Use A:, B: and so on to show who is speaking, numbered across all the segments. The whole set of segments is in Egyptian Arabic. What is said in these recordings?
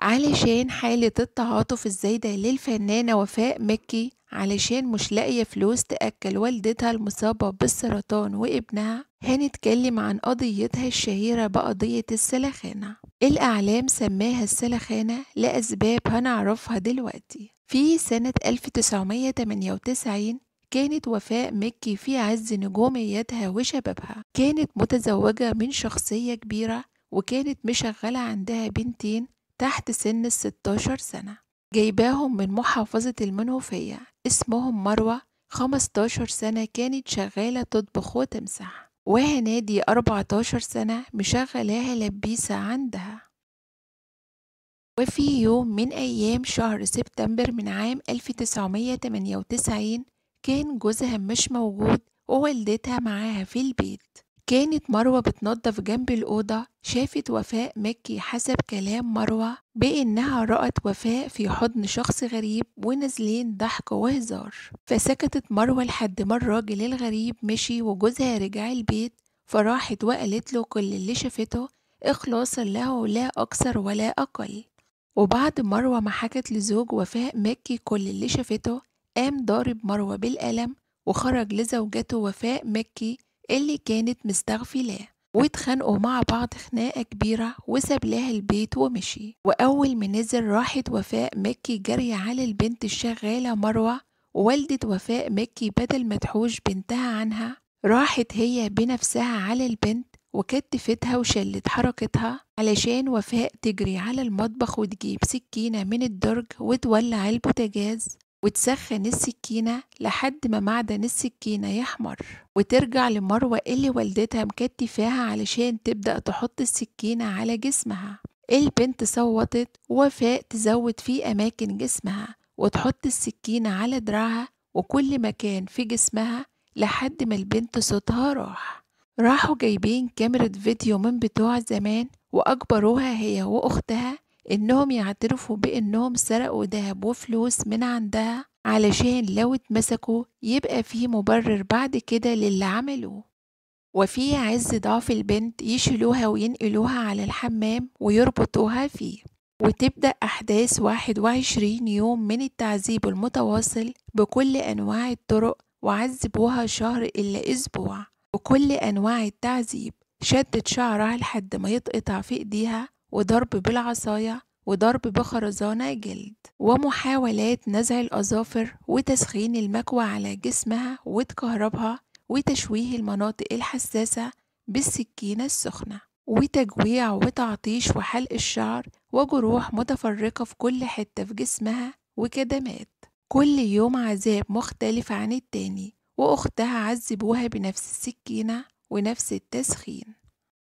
A: علشان حالة التعاطف الزايدة للفنانة وفاء مكي علشان مش لاقية فلوس تأكل والدتها المصابة بالسرطان وابنها هنتكلم عن قضيتها الشهيرة بقضية السلخانة الإعلام سماها السلخانة لأسباب هنعرفها دلوقتي في سنة 1998 كانت وفاء مكي في عز نجوميتها وشبابها كانت متزوجة من شخصية كبيرة وكانت مشغلة عندها بنتين تحت سن الستاشر سنة جايباهم من محافظة المنوفية اسمهم مروة 15 سنة كانت شغالة تطبخ وتمسح وهنادي 14 سنة مشغلاها لبيسة عندها وفي يوم من أيام شهر سبتمبر من عام 1998 كان جوزها مش موجود ووالدتها معاها في البيت كانت مروة بتنظف جنب الأوضة شافت وفاء مكي حسب كلام مروة بإنها رأت وفاء في حضن شخص غريب ونازلين ضحك وهزار فسكتت مروة لحد ما الراجل الغريب مشي وجوزها رجع البيت فراحت وقالت له كل اللي شافته إخلاصا له لا أكثر ولا أقل وبعد مروة ما حكت لزوج وفاء مكي كل اللي شافته قام ضارب مروة بالقلم وخرج لزوجته وفاء مكي اللي كانت مستغفلاه واتخانقوا مع بعض خناقة كبيرة وساب لها البيت ومشي وأول ما نزل راحت وفاء مكي جري على البنت الشغالة مروة ووالدة وفاء مكي بدل ما تحوش بنتها عنها راحت هي بنفسها على البنت وكتفتها وشلت حركتها علشان وفاء تجري على المطبخ وتجيب سكينة من الدرج وتولع البوتاجاز وتسخن السكينة لحد ما معدن السكينة يحمر وترجع لمروة اللي والدتها مكتفاها علشان تبدأ تحط السكينة على جسمها البنت صوتت ووفاء تزود في أماكن جسمها وتحط السكينة على دراعها وكل مكان في جسمها لحد ما البنت صوتها راح راحوا جايبين كاميرا فيديو من بتوع زمان وأجبروها هي وأختها إنهم يعترفوا بإنهم سرقوا دهب وفلوس من عندها علشان لو اتمسكوا يبقى في مبرر بعد كده للي عملوه وفي عز ضعف البنت يشيلوها وينقلوها على الحمام ويربطوها فيه وتبدأ أحداث 21 يوم من التعذيب المتواصل بكل أنواع الطرق وعذبوها شهر إلا أسبوع بكل أنواع التعذيب شدت شعرها لحد ما يتقطع في إيديها وضرب بالعصاية وضرب بخرزانة جلد ومحاولات نزع الأظافر وتسخين المكوى على جسمها وتكهربها وتشويه المناطق الحساسة بالسكينة السخنة وتجويع وتعطيش وحلق الشعر وجروح متفرقة في كل حتة في جسمها وكدمات كل يوم عذاب مختلف عن التاني وأختها عذبوها بنفس السكينة ونفس التسخين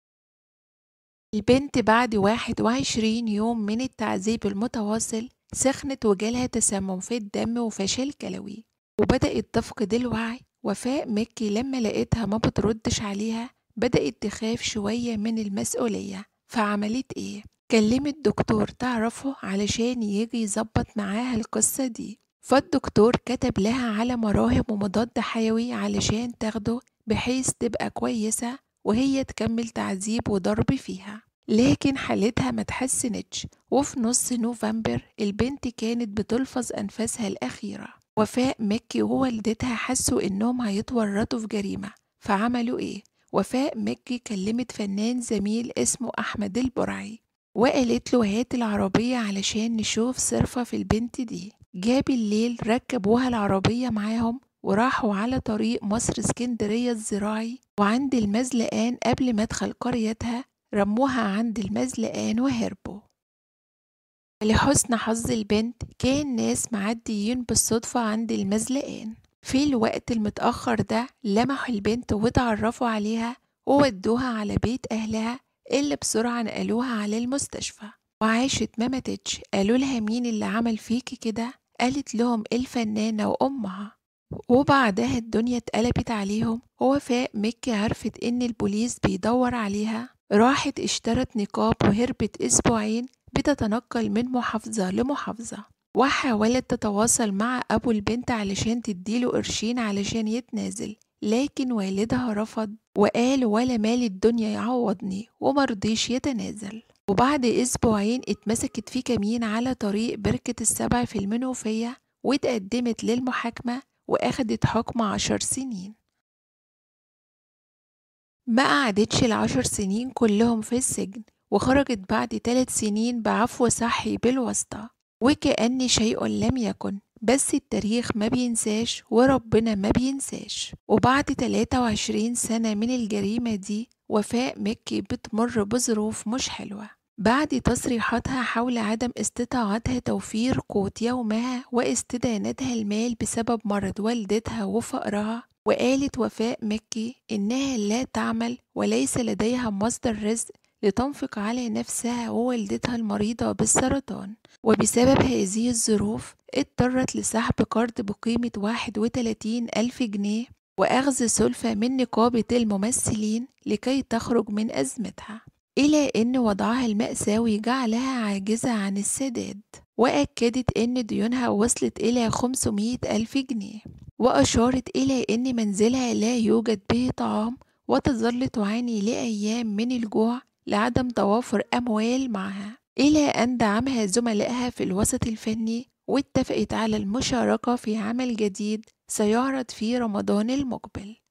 A: البنت بعد واحد وعشرين يوم من التعذيب المتواصل سخنت وجالها تسمم في الدم وفشل كلوي وبدأت تفقد الوعي وفاء مكي لما لقيتها ما بتردش عليها بدأت تخاف شوية من المسؤولية فعملت ايه؟ كلمت دكتور تعرفه علشان يجي يظبط معاها القصة دي فالدكتور كتب لها على مراهم ومضاد حيوي علشان تاخده بحيث تبقى كويسة وهي تكمل تعذيب وضرب فيها لكن حالتها ما تحسنتش وفي نص نوفمبر البنت كانت بتلفظ أنفاسها الأخيرة وفاء مكي ووالدتها حسوا إنهم هيتورطوا في جريمة فعملوا إيه؟ وفاء مكي كلمت فنان زميل اسمه أحمد البرعي وقالت له هات العربية علشان نشوف صرفة في البنت دي جاب الليل ركبوها العربية معاهم وراحوا على طريق مصر اسكندرية الزراعي وعند المزلقان قبل مدخل قريتها رموها عند المزلقان وهربوا لحسن حظ البنت كان ناس معديين بالصدفة عند المزلقان في الوقت المتأخر ده لمحوا البنت واتعرفوا عليها وودوها على بيت أهلها اللي بسرعة نقلوها على المستشفى وعاشت ما ماتتش قالوا لها مين اللي عمل فيكي كده قالت لهم الفنانة وأمها وبعدها الدنيا اتقلبت عليهم ووفاء مكي عرفت إن البوليس بيدور عليها راحت اشترت نقاب وهربت أسبوعين بتتنقل من محافظة لمحافظة وحاولت تتواصل مع أبو البنت علشان تديله قرشين علشان يتنازل لكن والدها رفض وقال ولا مال الدنيا يعوضني ومرضيش يتنازل وبعد أسبوعين اتمسكت في كمين على طريق بركة السبع في المنوفية واتقدمت للمحاكمة وأخدت حكم عشر سنين ما قعدتش العشر سنين كلهم في السجن وخرجت بعد ثلاث سنين بعفو صحي بالواسطة وكأن شيء لم يكن بس التاريخ ما بينساش وربنا ما بينساش وبعد 23 سنة من الجريمة دي وفاء مكي بتمر بظروف مش حلوة بعد تصريحاتها حول عدم استطاعتها توفير قوت يومها واستدانتها المال بسبب مرض والدتها وفقرها وقالت وفاء مكي إنها لا تعمل وليس لديها مصدر رزق لتنفق على نفسها ووالدتها المريضة بالسرطان وبسبب هذه الظروف اضطرت لسحب قرض بقيمة 31 ألف جنيه وأخذ سلفة من نقابة الممثلين لكي تخرج من أزمتها إلى أن وضعها المأساوي جعلها عاجزة عن السداد وأكدت أن ديونها وصلت إلى 500 ألف جنيه وأشارت إلى أن منزلها لا يوجد به طعام وتظل تعاني لأيام من الجوع لعدم توافر أموال معها إلى أن دعمها زملائها في الوسط الفني واتفقت على المشاركة في عمل جديد سيعرض في رمضان المقبل